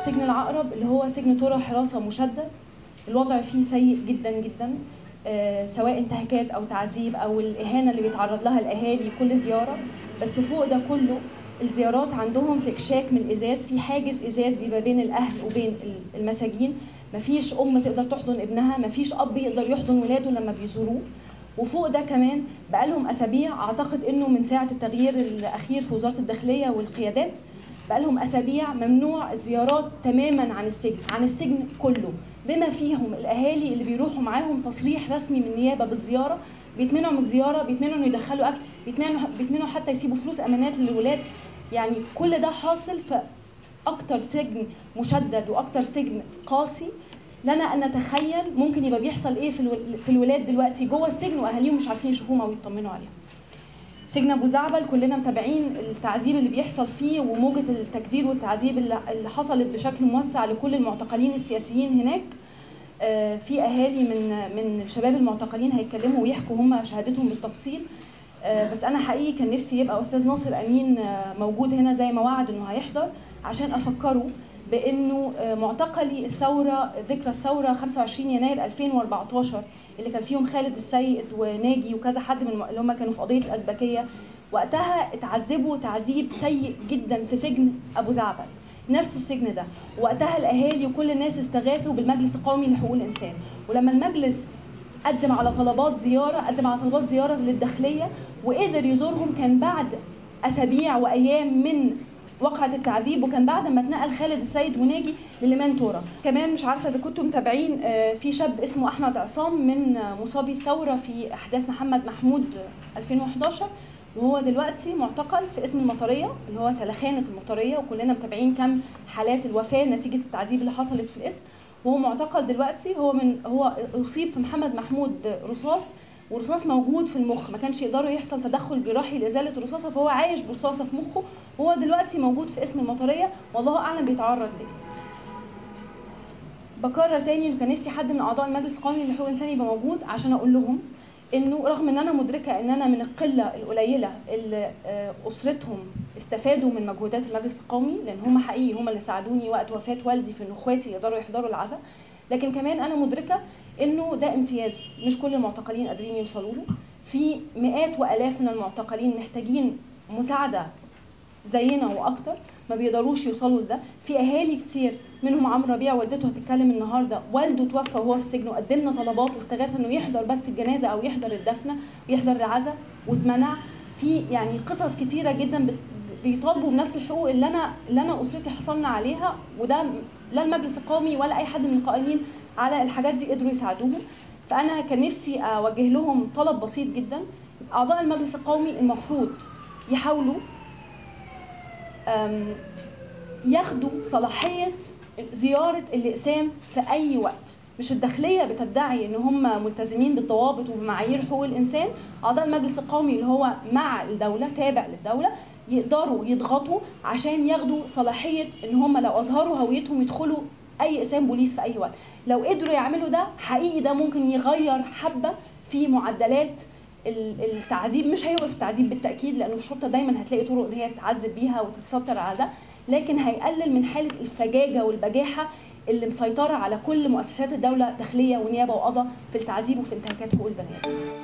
سجن العقرب اللي هو سجن طرى حراسه مشدد الوضع فيه سيء جدا جدا آه، سواء انتهاكات او تعذيب او الاهانه اللي بيتعرض لها الاهالي كل زياره بس فوق ده كله الزيارات عندهم في كشاك من الازاز في حاجز ازاز بيبقى بين الاهل وبين ال- المساجين مفيش ام تقدر تحضن ابنها مفيش اب يقدر يحضن ولاده لما بيزوروه وفوق ده كمان بقالهم اسابيع اعتقد انه من ساعه التغيير الاخير في وزاره الداخليه والقيادات بقالهم اسابيع ممنوع الزيارات تماما عن السجن عن السجن كله بما فيهم الاهالي اللي بيروحوا معاهم تصريح رسمي من النيابه بالزياره بيتمنعوا من الزياره بيتمنعوا انه يدخلوا اكل بيتمنعوا بيتمنعوا حتى يسيبوا فلوس امانات للولاد يعني كل ده حاصل في اكتر سجن مشدد واكتر سجن قاسي لنا ان نتخيل ممكن يبقى بيحصل ايه في الول- في الولاد دلوقتي جوه السجن واهاليهم مش عارفين يشوفوهم او يطمنوا عليهم سجن ابو زعبل كلنا متابعين التعذيب اللي بيحصل فيه وموجه التجدير والتعذيب اللي اللي حصلت بشكل موسع لكل المعتقلين السياسيين هناك آه، في اهالي من من الشباب المعتقلين هيتكلموا ويحكوا هم شهادتهم بالتفصيل آه، بس انا حقيقي كان نفسي يبقى استاذ ناصر امين آه، موجود هنا زي ما وعد انه هيحضر عشان افكره بانه آه، معتقلي الثوره ذكرى الثوره 25 يناير 2014 اللي كان فيهم خالد السيد وناجي وكذا حد من الم- اللي هم كانوا في قضيه الازبكيه وقتها اتعذبوا تعذيب سيء جدا في سجن ابو زعبل نفس السجن ده وقتها الاهالي وكل الناس استغاثوا بالمجلس القومي لحقوق الانسان ولما المجلس قدم على طلبات زياره قدم على طلبات زياره للداخليه وقدر يزورهم كان بعد اسابيع وايام من وقعة التعذيب وكان بعد ما اتنقل خالد السيد وناجي لليمان تورا كمان مش عارفه اذا كنتم متابعين آه، في شاب اسمه احمد عصام من آه، مصابي الثوره في احداث محمد محمود آه، 2011 وهو دلوقتي معتقل في اسم المطريه اللي هو سلخانه المطريه وكلنا متابعين كم حالات الوفاه نتيجه التعذيب اللي حصلت في الاسم وهو معتقل دلوقتي هو من هو اصيب في محمد محمود برصاص ورصاص موجود في المخ ما كانش يقدروا يحصل تدخل جراحي لازاله الرصاصه فهو عايش برصاصه في مخه وهو دلوقتي موجود في اسم المطريه والله اعلم بيتعرض ليه بكرر تاني انه كان نفسي حد من اعضاء المجلس القومي لحقوق الانسان يبقى موجود عشان اقول لهم انه رغم ان انا مدركه ان انا من القله القليله اللي آه، اسرتهم استفادوا من مجهودات المجلس القومي لان هم حقيقي هم اللي ساعدوني وقت وفاه والدي في ان اخواتي يقدروا يحضروا العزاء لكن كمان انا مدركه انه ده امتياز مش كل المعتقلين قادرين يوصلوا له في مئات والاف من المعتقلين محتاجين مساعده زينا واكتر ما بيقدروش يوصلوا لده في اهالي كتير منهم عمرو ربيع والدته هتتكلم النهارده والده توفى وهو في السجن وقدم لنا طلبات واستغاث انه يحضر بس الجنازه او يحضر الدفنه ويحضر العزاء واتمنع في يعني قصص كتيره جدا بت- بيطالبوا بنفس الحقوق اللي انا اللي انا اسرتي حصلنا عليها وده لا المجلس القومي ولا اي حد من القائمين على الحاجات دي قدروا يساعدوهم فانا كان نفسي اوجه لهم طلب بسيط جدا اعضاء المجلس القومي المفروض يحاولوا أم، ياخدوا صلاحية زيارة الأقسام في أي وقت مش الداخلية بتدعي إن هم ملتزمين بالضوابط وبمعايير حقوق الإنسان أعضاء المجلس القومي اللي هو مع الدولة تابع للدولة يقدروا يضغطوا عشان ياخدوا صلاحية إن هم لو أظهروا هويتهم يدخلوا أي أقسام بوليس في أي وقت لو قدروا يعملوا ده حقيقي ده ممكن يغير حبة في معدلات ال- التعذيب مش هيوقف التعذيب بالتاكيد لانه الشرطه دايما هتلاقي طرق ان هي تعذب بيها وتتستر على ده لكن هيقلل من حاله الفجاجه والبجاحه اللي مسيطره على كل مؤسسات الدوله داخليه ونيابه وقضاء في التعذيب وفي انتهاكات حقوق البني ادم